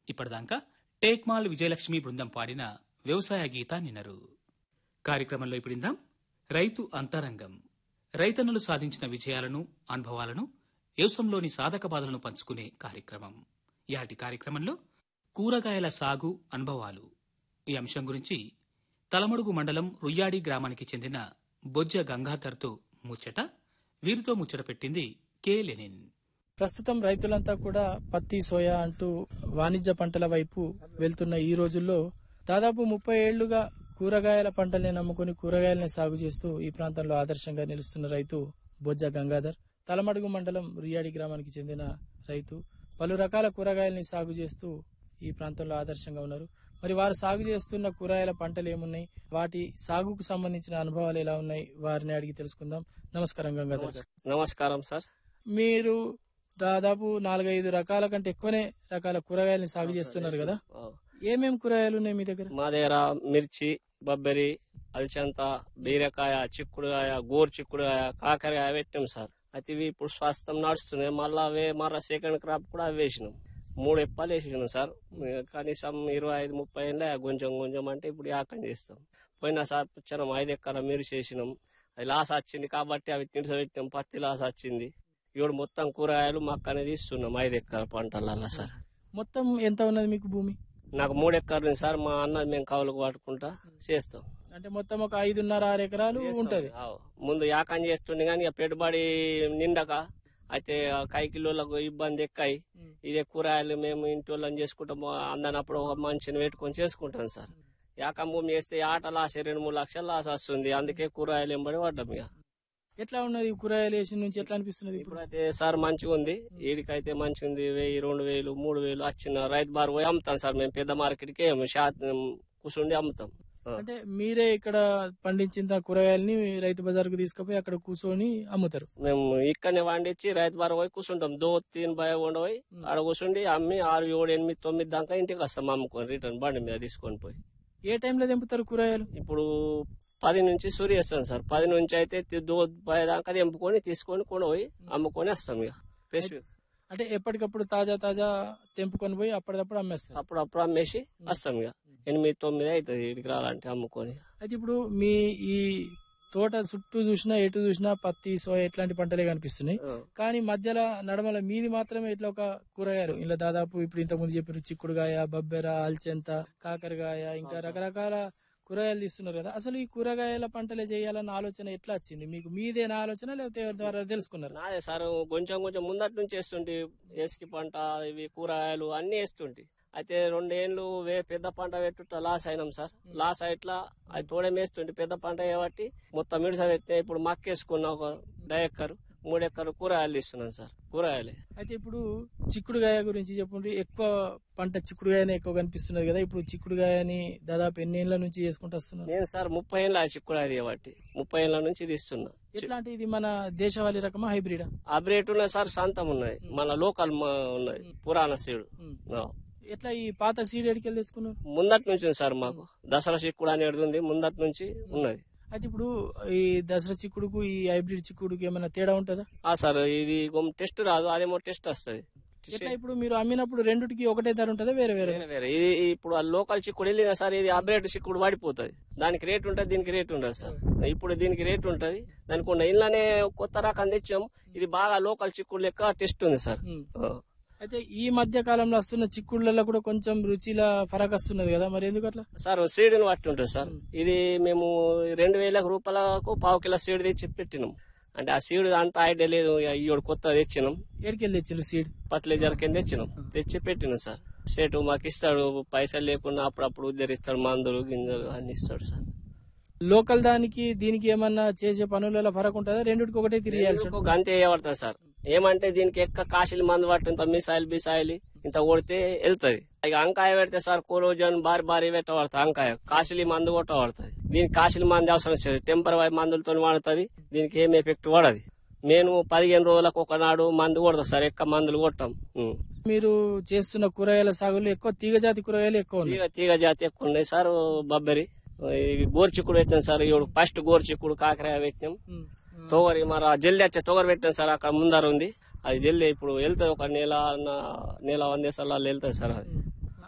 ఇప్పటిదాకా టేక్మాల్ విజయలక్ష్మి బృందం పాడిన వ్యవసాయ గీతాన్ని వినరు కార్యక్రమంలో ఇప్పుడిందాం రైతు అంతరంగం రైతన్నులు సాధించిన విజయాలను అనుభవాలను వ్యవసంలోని సాధక బాధలను పంచుకునే కార్యక్రమం ఇయాటి కార్యక్రమంలో కూరగాయల సాగు అనుభవాలు ఈ అంశం గురించి తలమడుగు మండలం రుయ్యాడి గ్రామానికి చెందిన బొజ్జ గంగాధర్తో ముచ్చట వీరితో ముచ్చట పెట్టింది కె లెనిన్ ప్రస్తుతం రైతులంతా కూడా పత్తి సోయా అంటూ వాణిజ్య పంటల వైపు వెళ్తున్న ఈ రోజుల్లో దాదాపు ముప్పై ఏళ్లుగా కూరగాయల పంటల్ని నమ్ముకుని కూరగాయలని సాగు చేస్తూ ఈ ప్రాంతంలో ఆదర్శంగా నిలుస్తున్న రైతు బొజ్జ గంగాధర్ తలమడుగు మండలం రుయ్యాడి గ్రామానికి చెందిన రైతు పలు రకాల కూరగాయల్ని సాగు చేస్తూ ఈ ప్రాంతంలో ఆదర్శంగా ఉన్నారు మరి వారు సాగు చేస్తున్న కూరగాయల పంటలు ఏమున్నాయి వాటి సాగుకు సంబంధించిన అనుభవాలు ఎలా ఉన్నాయి వారిని అడిగి తెలుసుకుందాం నమస్కారం గంగాధర్ గారు నమస్కారం సార్ మీరు దాదాపు నాలుగైదు రకాల కంటే ఎక్కువనే రకాల కూరగాయలని సాగు చేస్తున్నారు కదా ఏమేం కూరగాయలు ఉన్నాయి మీ దగ్గర మా దగ్గర మిర్చి బొబ్బరి అల్చంత బీరకాయ చిక్కుడుకాయ గోరు చిక్కుడుకాయ కాకరకాయ పెట్టాం సార్ అయితే ఇవి ఇప్పుడు స్వాస్థ్యం నడుస్తున్నాయి మళ్ళా అవే మళ్ళా సెకండ్ క్రాప్ కూడా అవి వేసినాం మూడు ఎప్పాలు వేసినాం సార్ కనీసం ఇరవై ఐదు ముప్పై ఏళ్ళ కొంచెం కొంచెం అంటే ఇప్పుడు యాకం చేస్తాం పోయిన సార్ పుచ్చనం ఐదు ఎకరాల మిర్చి వేసినాం అది లాస్ వచ్చింది కాబట్టి అవి తిండిస పెట్టినాం పత్తి లాస్ వచ్చింది ఇప్పుడు మొత్తం కూరగాయలు మాకు అనేది ఇస్తున్నాం ఐదు ఎకరాల పంటలలో సార్ మొత్తం ఎంత ఉన్నది మీకు భూమి నాకు మూడు ఎకరాలు ఉంది సార్ మా అన్న మేము కవులకు పట్టుకుంటా చేస్తాం అంటే మొత్తం ఒక ఐదున్నర ఆరు ఎకరాలు ఉంటది ఆవ్. ముందు యాకం చేస్తుండే కానీ ఇక పెట్టుబడి నిండక అయితే ఆ కైకిలోలకు ఇబ్బంది ఎక్కాయి ఇదే కూరగాయలు మేము ఇంటి వాళ్ళని చేసుకుంటాం అందనప్పుడు ఒక మంచిని పెట్టుకొని చేసుకుంటాం సార్ యాకం భూమి చేస్తే ఈ ఆట లాస్ రెండు మూడు లక్షలు లాస్ వస్తుంది అందుకే కూరగాయలు ఎంబడి పడ్డాం ఇక ఎట్లా ఉన్నది ఈ కూరగాయలు వేసిన నుంచి ఎట్లా అనిపిస్తున్నది ఇప్పుడు ఇప్పుడైతే సార్ మంచిగా ఉంది ఈడికైతే మంచిగా ఉంది వెయ్యి రెండు వేలు మూడు వేలు వచ్చిన రైతు బారు పోయి అమ్ముతాం సార్ మేము పెద్ద మార్కెట్కి శాతం కూర్చుండి అమ్ముతాం ఆ. అంటే మీరే ఇక్కడ పండించిన కూరగాయలని రైతు బజార్కు తీసుకుపోయి అక్కడ కూర్చొని అమ్ముతారు మేము ఇక్కడనే వండించి రైతు బార పోయి కూర్చుంటాం దో తీన్ భయ ఉండబోయి ఆడ కూర్చుండి అమ్మి ఆరు ఏడు ఎనిమిది తొమ్మిది దాకా ఇంటికి వస్తాం అమ్ముకొని రిటర్న్ బండి మీద తీసుకొని పోయి ఏ టైంలో తెంపుతారు కూరగాయలు ఇప్పుడు పది నుంచి సూర్య వేస్తాం సార్ పది నుంచి అయితే తి- దో భయ దాకా తెంపుకొని తీసుకొని కొనపోయి అమ్ముకొని వస్తాం ఇక ఫ్రెష్ అంటే ఎప్పటికప్పుడు తాజా తాజా తెంపుకొని పోయి అప్పటికప్పుడు అమ్మేస్తారు అప్పుడప్పుడు అమ్మేసి వస్తాం ఇక ఎనిమిది తొమ్మిది అవుతుంది ఇక్కడికి రావాలంటే అమ్ముకొని అయితే ఇప్పుడు మీ ఈ తోట చుట్టూ చూసినా ఎటు చూసినా పత్తి సోయా ఇట్లాంటి పంటలే కనిపిస్తున్నాయి కానీ మధ్యలో నడమల మీది మాత్రమే ఇట్లా ఒక కూరగాయలు ఇలా దాదాపు ఇప్పుడు ఇంతకు ముందు చెప్పారు చిక్కుడుగాయ బబ్బెర అల్చెంత కాకరకాయ ఇంకా రకరకాల కూరగాయలు తీస్తున్నారు కదా అసలు ఈ కూరగాయల పంటలే చేయాలన్న ఆలోచన ఎట్లా వచ్చింది మీకు మీదేనా ఆలోచన లేకపోతే ఎవరి ద్వారా తెలుసుకున్నారు నాదే సార్ కొంచెం కొంచెం ముందటి నుంచి వేస్తుంటే ఏసికి పంట ఇవి కూరగాయలు అన్ని వేస్తుంటే అయితే రెండేళ్లు వే పెద్ద పంట పెట్టుట లాస్ అయినాం సార్ లాస్ అయిట్లా అది తోడే వేస్తుంటే పెద్ద పంట కాబట్టి మొత్తం మిడిస పెట్టిన ఇప్పుడు మక్కేసుకున్న ఒక డయక్కర్ మూడు ఎక్కరు కూరగాయలు తీస్తున్నాం సార్ కూరగాయలే అయితే ఇప్పుడు చిక్కుడుగాయ గురించి చెప్పుంటే ఎక్కువ పంట చిక్కుడుగాయనే ఎక్కువ కనిపిస్తున్నది కదా ఇప్పుడు చిక్కుడుగాయని దాదాపు ఎన్ని ఏళ్ల నుంచి చేసుకుంటూ వస్తున్నారు నేను సార్ ముప్పై ఏళ్ళ చిక్కుడాది కాబట్టి ముప్పై ఏళ్ళ నుంచి తీస్తున్నా ఎట్లాంటి ఇది మన దేశవాళీ రకమా హైబ్రిడా అబ్రేట్ ఉన్నది సార్ శాంతం ఉన్నది మన లోకల్ మ- ఉన్నది పురాణ సీడు ఆ. ఎట్లా ఈ పాత సీడ్ ఎడికెళ్ళి తెచ్చుకున్నారు ముందటి నుంచి ఉంది సార్ మాకు దసరా చిక్కుడు అనేది ఉంది ముందటి నుంచి ఉన్నది అయితే ఇప్పుడు ఈ దసరా చిక్కుడుకు ఈ హైబ్రిడ్ చిక్కుడుకు ఏమైనా తేడా ఉంటుందా ఆ సార్ ఇది కొం- టెస్ట్ రాదు అదేమో టెస్ట్ వస్తుంది ఎట్లా ఇప్పుడు మీరు అమ్మినప్పుడు రెండుకి ఒకటే ధర ఉంటుందా వేరే వేరే వేరే వేరే ఇది ఇప్పుడు ఆ లోకల్ చిక్కుడు వెళ్ళిందా సార్ ఇది అబ్రేట్ చిక్కుడు పడిపోతుంది దానికి రేట్ ఉంటుంది దీనికి రేట్ ఉండదు సార్ ఇప్పుడు దీనికి రేట్ ఉంటది దానికి ఉన్న ఇళ్ళనే కొత్త రకం తెచ్చాం ఇది బాగా లోకల్ చిక్కుడు లెక్క టెస్ట్ ఉంది సార్ ఉమ్. ఆ. అయితే ఈ మధ్య కాలంలో వస్తున్న చిక్కుడులలో కూడా కొంచెం రుచిలా ఫరక్ వస్తున్నది కదా మరి ఎందుకు అట్లా సార్ సీడుని బట్టి ఉంటుంది సార్ ఇది మేము రెండు వేల రూపాయలకు పావు కిలో సీడ్ తెచ్చి పెట్టినాం అంటే ఆ సీడ్ అంతా ఐడియా లేదు ఇయ్యోడు కొత్త తెచ్చినాం ఏడికెళ్ళి తెచ్చిండ్రు సీడ్ ఫర్టిలైజర్ కింద తెచ్చినాం తెచ్చి పెట్టినాం సార్ సేటు మాకు ఇస్తాడు పైసలు లేకుండా అప్పుడప్పుడు ఉద్దరిస్తాడు మందులు గింజలు అన్ని ఇస్తాడు సార్ లోకల్ దానికి దీనికి ఏమన్నా చేసే పనులలో ఫరక్ ఉంటుందా రెండుకి ఒకటే తిరిగేయాల్సి ఎందుకు గంతే వేయబడుతుంది సార్ ఏమంటే దీనికి ఎక్క కాశీలు మందు పట్టు ఇంత మిసాయిల్ బిసాయిల్ ఇంత కొడితే వెళ్తది ఇక అంకాయ పెడితే సార్ కోరోజన్ బారి బారి పెట్టబడుతుంది అంకాయ కాశీలి మందు కొట్టబడుతుంది దీనికి కాశీలి మంది అవసరం లేదు టెంపర్ వై మందులతో వాడుతుంది దీనికి ఏం ఎఫెక్ట్ పడదు నేను పదిహేను రోజులకు ఒకనాడు మందు కొడతాం సార్ ఎక్క మందులు కొట్టాం ఉం. మీరు చేస్తున్న కూరగాయల సాగులో ఎక్కువ తీగజాతి కూరగాయలు ఎక్కువ ఉన్నాయి తీగ తీగ జాతి ఎక్కువ ఉన్నాయి సార్ బొబ్బరి ఇవి గోర్చిక్కుడు పెట్టినాం సార్ ఇప్పుడు ఫస్ట్ గోర్చిక్కుడు కాకరాయ పెట్టినాం ఉమ్. తోగరి మరి ఆ జల్ది వచ్చే తోగరి పెట్టాం సార్ అక్కడ ముందర ఉంది అది జల్ది ఇప్పుడు వెళ్తుంది ఒక నెల నా- నెల వంద సార్లు వెళ్తుంది సార్ అది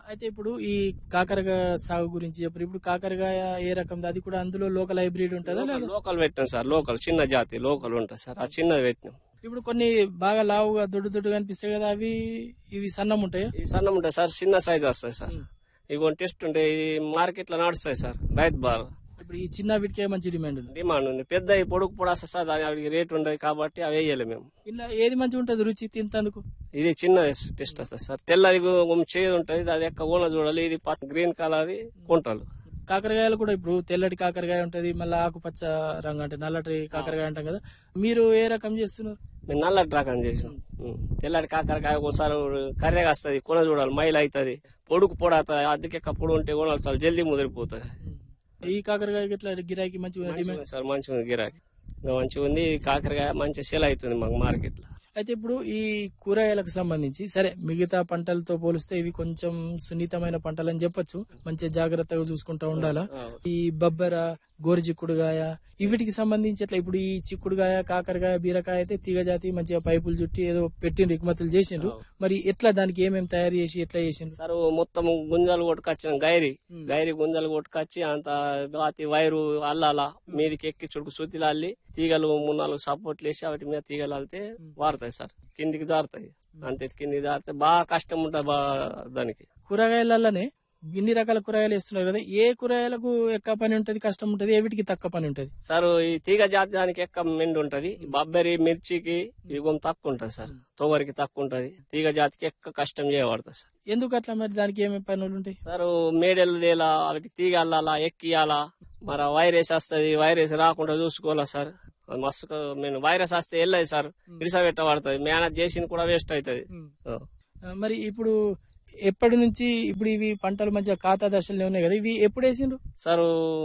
అయితే ఇప్పుడు ఈ కాకరకాయ సాగు గురించి చెప్పారు ఇప్పుడు కాకరకాయ ఏ రకం అది కూడా అందులో లోకల్ హైబ్రిడ్ ఉంటుందా లోకల్- లేదా లోకల్ పెట్టాం సార్ లోకల్ చిన్న జాతి లోకల్ ఉంటుంది సార్ ఆ చిన్నది పెట్టినాం ఇప్పుడు కొన్ని బాగా లావుగా దొడ్డు దొడ్డుగా అనిపిస్తాయి కదా అవి ఇవి సన్నం ఉంటాయా ఈ సన్నం ఉంటాయి సార్ చిన్న సైజ్ వస్తాయి సార్ ఇవి టెస్ట్ ఉంటాయి ఇది మార్కెట్ లో నడుస్తాయి సార్ రైతు బార్ ఇప్పుడు ఈ చిన్న వీటికే మంచి డిమాండ్ ఉంది డిమాండ్ ఉంది పెద్ద ఈ పొడుగు పొడి వస్తుంది సార్ దాని అవి రేట్ ఉండదు కాబట్టి అవి వేయాలి మేము ఇలా ఏది మంచిగా ఉంటుంది రుచి తింతందుకు ఇది చిన్న టెస్ట్ వస్తుంది సార్ తెల్లది గు- చేదు ఉంటుంది అది ఎక్క ఊన చూడాలి ఇది గ్రీన్ కలర్ కుంటలు కాకరకాయలు కూడా ఇప్పుడు తెల్లటి కాకరకాయ ఉంటది మళ్ళీ ఆకుపచ్చ రంగు అంటే నల్లటి కాకరకాయ అంటాం కదా మీరు ఏ రకం చేస్తున్నారు మేము నల్లటి రకం చేసినాం ఉం. తెల్లటి కాకరకాయ ఒకసారి కర్రెగా వస్తుంది కొన చూడాలి మైల్ అవుతుంది పొడుగు పొడి అవుతుంది అద్దెకెక్క పొడి ఉంటే కూడా చాలా జల్దీ ముదిరిపోతుంది ఈ కాకరకాయ ఇట్లా గిరాకీ మంచిగా మంచిగా డిమాండ్ ఉంది సార్ మంచిగా ఉంది గిరాకీ ఇంకా మంచిగా ఉంది ఈ కాకరకాయ మంచిగా సేల్ అవుతుంది మాకు మార్కెట్ లో అయితే ఇప్పుడు ఈ కూరగాయలకు సంబంధించి సరే మిగతా పంటలతో పోలిస్తే ఇవి కొంచెం సున్నితమైన పంటలు అని చెప్పొచ్చు మంచిగా జాగ్రత్తగా చూసుకుంటా ఉండాలా ఈ బబ్బర గోరు చిక్కుడుగాయ వీటికి సంబంధించి ఎట్లా ఇప్పుడు ఈ చిక్కుడుగాయ కాకరకాయ బీరకాయ అయితే తీగ జాతి మంచిగా పైపులు చుట్టి ఏదో పెట్టిండ్రు ఎగుమతులు చేసిండ్రు మరి ఎట్లా దానికి ఏమేమి తయారు చేసి ఎట్లా చేసిండ్రు సార్ మొత్తం గుంజలు కొట్టుకొచ్చిన గైరి గైరి గుంజలు కొట్టుకొచ్చి అంత బాతి వైరు అల్లాల మీదికి ఎక్కి చుడుకు సుతిలు అల్లి తీగలు మూడు నాలుగు సపోర్ట్లు వేసి వాటి మీద తీగలు అల్లితే వారుతాయి సార్ కిందికి జారుతాయి అంతే కిందికి జారితే బాగా కష్టం ఉంటుంది బా దానికి కూరగాయలలోనే ఇన్ని రకాల కూరగాయలు వేస్తున్నారు కదా ఏ కూరగాయలకు ఎక్కువ పని ఉంటది కష్టం ఉంటది ఏ వీటికి తక్కువ పని ఉంటది సార్ ఈ తీగ జాతి దానికి ఎక్క మెండు ఉంటది ఈ బబ్బరి మిర్చికి ఇగం తక్కువ ఉంటది సార్ తోవరికి తక్కువ ఉంటది తీగ జాతికి ఎక్క కష్టం చేయబడుతుంది సార్ ఎందుకు అట్లా మరి దానికి ఏమేమి పనులు ఉంటాయి సార్ మేడలు తేలా వాటికి తీగ అల్లాలా ఎక్కియాలా మరి వైరస్ వస్తుంది వైరస్ రాకుండా చూసుకోవాలా సార్ అది మస్తు నేను వైరస్ వస్తే వెళ్ళదు సార్ ఇరిస పెట్టబడుతుంది మేనేజ్ చేసింది కూడా వేస్ట్ అవుతుంది ఆ, మరి ఇప్పుడు ఎప్పటి నుంచి ఇప్పుడు ఇవి పంటలు మంచిగా ఖాతా దశలో ఉన్నాయి కదా ఇవి ఎప్పుడు వేసిండ్రు సార్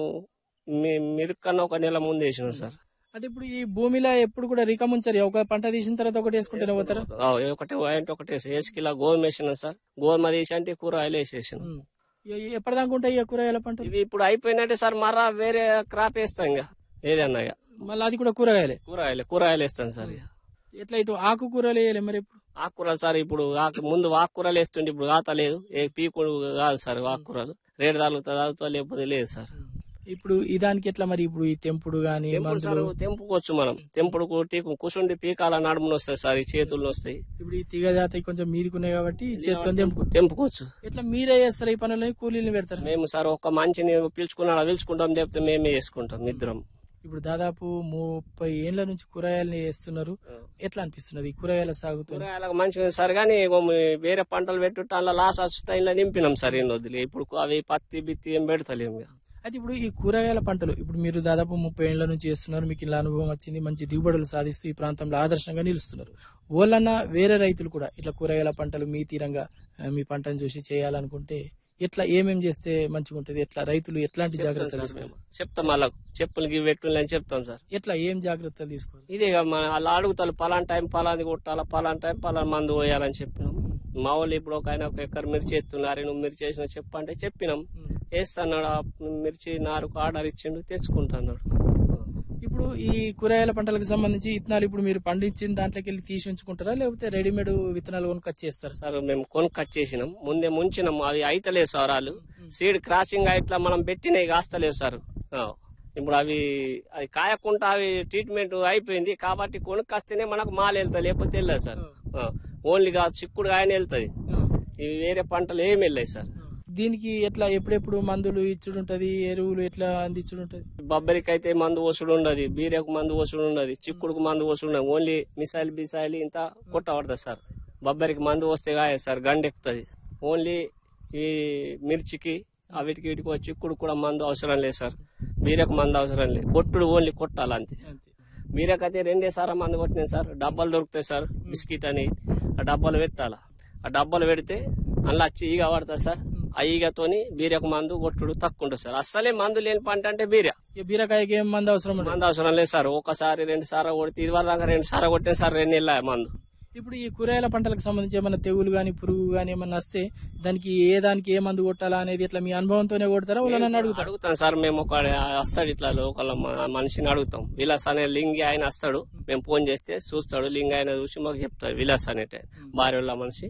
మిరుక్కన్న ఒక నెల ముందు వేసినాం సార్ అంటే ఇప్పుడు ఈ భూమిలో ఎప్పుడు కూడా రికం ఉంచారు ఒక పంట తీసిన తర్వాత ఒకటి వేసుకుంటూనే పోతారా ఆ, ఒకటి అంటే ఒకటి వేసుకిలా గోధుమ వేసినాం సార్ గోధుమ తీసి అంటే కూరగాయలు వేసేసినాం ఉమ్. ఇక ఎప్పటిదాకా ఉంటాయి ఇక కూరగాయల పంటలు ఇవి ఇప్పుడు అయిపోయినట్టే సార్ మరా వేరే క్రాప్ వేస్తాం ఇంకా ఏదన్నా ఇక మళ్ళీ అది కూడా కూరగాయలే కూరగాయలు కూరగాయలు వేస్తాం సార్ ఇక ఎట్లా ఇటు ఆకుకూరలు వేయాలి మరి ఇప్పుడు ఆకుకూరలు సార్ ఇప్పుడు ఆకు- ముందు ఆకుకూరలు వేస్తుంటే ఇప్పుడు గాత లేదు ఏ పీకుడు కాదు సార్ ఆకుకూరలు రేటు తగులుతా తాగుతా లేకపోతే లేదు సార్ ఇప్పుడు ఈ దానికి ఎట్లా మరి ఇప్పుడు ఈ తెంపుడు గాని తెంపుడు సార్ మందులు తెంపుకోవచ్చు మనం తెంపుడు కొట్టి కూర్చుండి పీకాల నడుములు వస్తాయి సార్ ఈ చేతులు వస్తాయి ఇప్పుడు ఈ తీగ జాతి కొంచెం మీదికున్నాయి కాబట్టి చేత్తో తెంపు తెంపుకోవచ్చు ఎట్లా మీరే చేస్తారు ఈ పనులని కూలీలు పెడతారు మేము సార్ ఒక మంచిని పిలుచుకున్నాడు పిలుచుకుంటాం చెప్తే మేమే వేసుకుంటాం ఇద్దరం ఇప్పుడు దాదాపు ముప్పై ఏళ్ల నుంచి కూరగాయలు వేస్తున్నారు ఎట్లా అనిపిస్తున్నది ఈ కూరగాయల సాగుతో కూరగాయలకు మంచిగా ఉంది సార్ కానీ ఇగో మీ వేరే పంటలు పెట్టుట్టు అందులో లాస్ వస్తాయి ఇలా నింపినాం సార్ ఎన్ని వదిలి ఇప్పుడు అవి పత్తి బిత్తి ఏం పెడతలేము ఇక. అయితే ఇప్పుడు ఈ కూరగాయల పంటలు ఇప్పుడు మీరు దాదాపు ముప్పై ఏళ్ల నుంచి చేస్తున్నారు మీకు ఇలా అనుభవం వచ్చింది మంచి దిగుబడులు సాధిస్తూ ఈ ప్రాంతంలో ఆదర్శంగా నిలుస్తున్నారు ఓళ్ళన్నా వేరే రైతులు కూడా ఇట్లా కూరగాయల పంటలు మీ తీరంగా ఆ, మీ పంటను చూసి చేయాలనుకుంటే ఎట్లా ఏమేం చేస్తే మంచిగా ఉంటది ఎట్లా రైతులు ఎట్లాంటి జాగ్రత్తలు సార్ తీసుకోవాలి మేము చెప్తాం వాళ్ళకు చెప్పులు గివి పెట్టుకుని అని చెప్తాం సార్ ఎట్లా ఏం జాగ్రత్తలు తీసుకోవాలి ఇదే ఇక మన వాళ్ళు అడుగుతారు పలానా టైం పలాది కొట్టాలా పలానా టైం పలానా మందు పోయాలని చెప్పినాం మా వాళ్ళు ఇప్పుడు ఒక ఆయన ఒక ఎకర్ మిర్చి ఎత్తున్నారు నువ్వు మిర్చి వేసిన చెప్పంటే చెప్పినాం వేస్తాడు ఆ మిర్చి నారుకు ఆర్డర్ ఇచ్చిండు తెచ్చుకుంటున్నాడు ఇప్పుడు ఈ కూరగాయల పంటలకు సంబంధించి విత్తనాలు ఇప్పుడు మీరు పండించిన దాంట్లోకి వెళ్ళి తీసి ఉంచుకుంటారా లేకపోతే రెడీమేడ్ విత్తనాలు కొనుక్కొచ్చి చేస్తారు సార్ మేము కొనుక్కొచ్చేసినాం ముందే ముంచినాం అవి అయితలేవు సార్ వాళ్ళు సీడ్ క్రాసింగ్ ఇట్లా మనం పెట్టినవి కాస్తలేవు సార్ ఆ. ఇప్పుడు అవి అది కాయకుండా అవి ట్రీట్మెంట్ అయిపోయింది కాబట్టి కొనుక్కొస్తేనే మనకు మాలు వెళ్తాయి లేకపోతే వెళ్ళదు సార్ ఆ. ఓన్లీ కాదు చిక్కుడు ఆయన వెళ్తాయి ఇవి వేరే పంటలు ఏమి వెళ్ళాయి సార్ దీనికి ఎట్లా ఎప్పుడెప్పుడు మందులు ఇచ్చుడు ఉంటది ఎరువులు ఎట్లా అందించుడు ఉంటది బొబ్బరికి అయితే మందు పోసుడు ఉండదు బీరకు మందు పోసుడు ఉండదు చిక్కుడుకు మందు పోసుడు ఉండదు ఓన్లీ మిసైల్ బిసైల్ ఇంత కొట్టబడుతుంది సార్ బొబ్బరికి మందు వస్తే కాయ సార్ గండ ఎక్కుతుంది ఓన్లీ ఈ మిర్చికి ఆ వీటికి వీటికి వచ్చి చిక్కుడు కూడా మందు అవసరం లేదు సార్ బీరకు మందు అవసరం లేదు కొట్టుడు ఓన్లీ కొట్టాలి అంతే అంతే బీరకు అయితే రెండే సారా మందు కొట్టినాయి సార్ డబ్బాలు దొరుకుతాయి సార్ బిస్కెట్ అని ఆ డబ్బాలు పెట్టాలా ఆ డబ్బాలు పెడితే అందులో వచ్చి ఈగ పడుతుంది సార్ ఆ ఈగతోని బీరకు మందు కొట్టుడు తక్కువ ఉంటుంది సార్ అస్సలే మందు లేని పంట అంటే బీర ఈ బీరకాయకి ఏం మందు అవసరం ఉండదు మందు అవసరం లేదు సార్ ఒకసారి రెండు సార్లు కొడితే ఇది వరకు దాకా రెండు సార్లు కొట్టిన సార్ రెండు నెలల మందు ఇప్పుడు ఈ కూరగాయల పంటలకు సంబంధించి ఏమైనా తెగులు గాని పురుగు గాని ఏమన్నా వస్తే దానికి ఏ దానికి ఏ మందు కొట్టాలా అనేది ఇట్లా మీ అనుభవంతోనే కొడతారా వాళ్ళ నన్ను అడుగుతారు అడుగుతాం సార్ మేము ఒక వస్తాడు ఇట్లా లోకల్ మ- మనిషిని అడుగుతాం విలాస్ అనే లింగి ఆయన వస్తాడు మేము ఫోన్ చేస్తే చూస్తాడు లింగి ఆయన చూసి మాకు చెప్తాడు విలాస్ అనేట భార్య వాళ్ళ మనిషి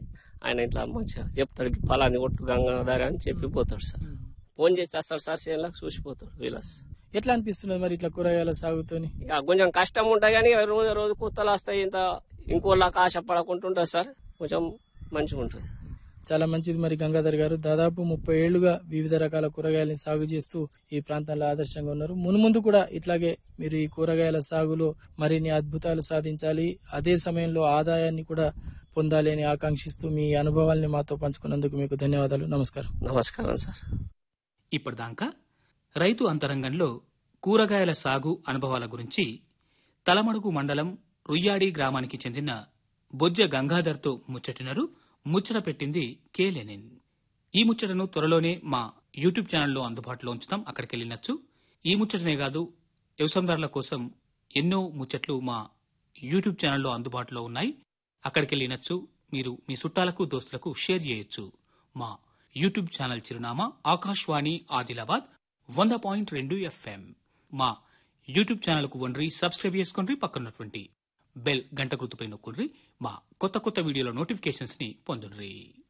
ఆయన ఇట్లా మంచిగా చెప్తాడు "ఈ ఫలాని కొట్టు గంగాధర అని చెప్పిపోతాడు సార్ ఫోన్ చేసి వస్తాడు సార్ చేనులకు చూసిపోతాడు వీలస్ ఎట్లా అనిపిస్తున్నది మరి ఇట్లా కూరగాయల సాగుతోని ఇక కొంచెం కష్టం ఉంటాయి కానీ రోజు రోజు కుత్తలు వస్తాయి ఇంత ఇంకోలాగా ఆశ పడకుంటుంటుంది సార్ కొంచెం మంచిగా ఉంటుంది చాలా మంచిది మరి గంగాధర్ గారు దాదాపు ముప్పై ఏళ్లుగా వివిధ రకాల కూరగాయలని సాగు చేస్తూ ఈ ప్రాంతంలో ఆదర్శంగా ఉన్నారు మున్ముందు కూడా ఇట్లాగే మీరు ఈ కూరగాయల సాగులో మరిన్ని అద్భుతాలు సాధించాలి అదే సమయంలో ఆదాయాన్ని కూడా పొందాలి అని ఆకాంక్షిస్తూ మీ అనుభవాల్ని మాతో పంచుకున్నందుకు మీకు ధన్యవాదాలు నమస్కారం నమస్కారం సార్ ఇప్పటిదాకా రైతు అంతరంగంలో కూరగాయల సాగు అనుభవాల గురించి తలమడుగు మండలం రుయ్యాడి గ్రామానికి చెందిన బొజ్జ గంగాధర్తో ముచ్చటినరు ముచ్చట పెట్టింది కే లెనిన్ ఈ ముచ్చటను త్వరలోనే మా యూట్యూబ్ ఛానల్లో అందుబాటులో ఉంచుతాం అక్కడికి వెళ్ళినచ్చు ఈ ముచ్చటనే కాదు వ్యవసాయదారుల కోసం ఎన్నో ముచ్చట్లు మా యూట్యూబ్ ఛానల్లో అందుబాటులో ఉన్నాయి అక్కడికి వెళ్ళినచ్చు మీరు మీ చుట్టాలకు దోస్తులకు షేర్ చేయొచ్చు మా యూట్యూబ్ ఛానల్ చిరునామా ఆకాశవాణి ఆదిలాబాద్ వంద పాయింట్ రెండు ఎఫ్ఎం మా యూట్యూబ్ ఛానల్కు వండ్రి సబ్స్క్రైబ్ చేసుకోండి పక్కన్నటువంటి బెల్ గంట గుర్తుపై నొక్కుండ్రి మా కొత్త కొత్త వీడియోల నోటిఫికేషన్స్ ని పొందుండ్రి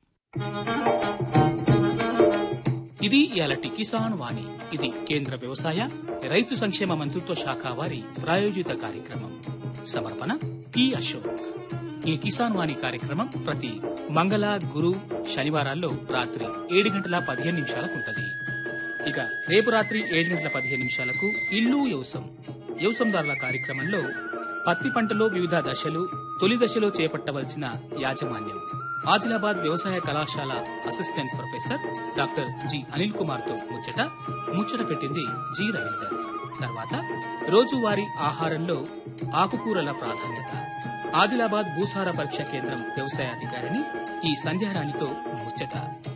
ఇది ఇయాలటి కిసాన్ వాణి ఇది కేంద్ర వ్యవసాయ రైతు సంక్షేమ మంత్రిత్వ శాఖ వారి ప్రాయోజిత కార్యక్రమం సమర్పణ టి అశోక్ ఈ కిసాన్ వాణి కార్యక్రమం ప్రతి మంగళ గురు శనివారాల్లో రాత్రి ఏడు గంటల పదిహేను నిమిషాలకు ఉంటది ఇక రేపు రాత్రి ఏడు గంటల పదిహేను నిమిషాలకు ఇల్లు వ్యవసం వ్యవసందారుల కార్యక్రమంలో పత్తి పంటలో వివిధ దశలు తొలి దశలో చేపట్టవలసిన యాజమాన్యం ఆదిలాబాద్ వ్యవసాయ కళాశాల assistant professor doctor G Anil Kumar తో ముచ్చట ముచ్చట పెట్టింది జి రవీందర్ తర్వాత రోజువారీ ఆహారంలో ఆకుకూరల ప్రాధాన్యత ఆదిలాబాద్ భూసార పరీక్ష కేంద్రం వ్యవసాయాధికారిని ఈ సంధ్యారాణితో ముచ్చట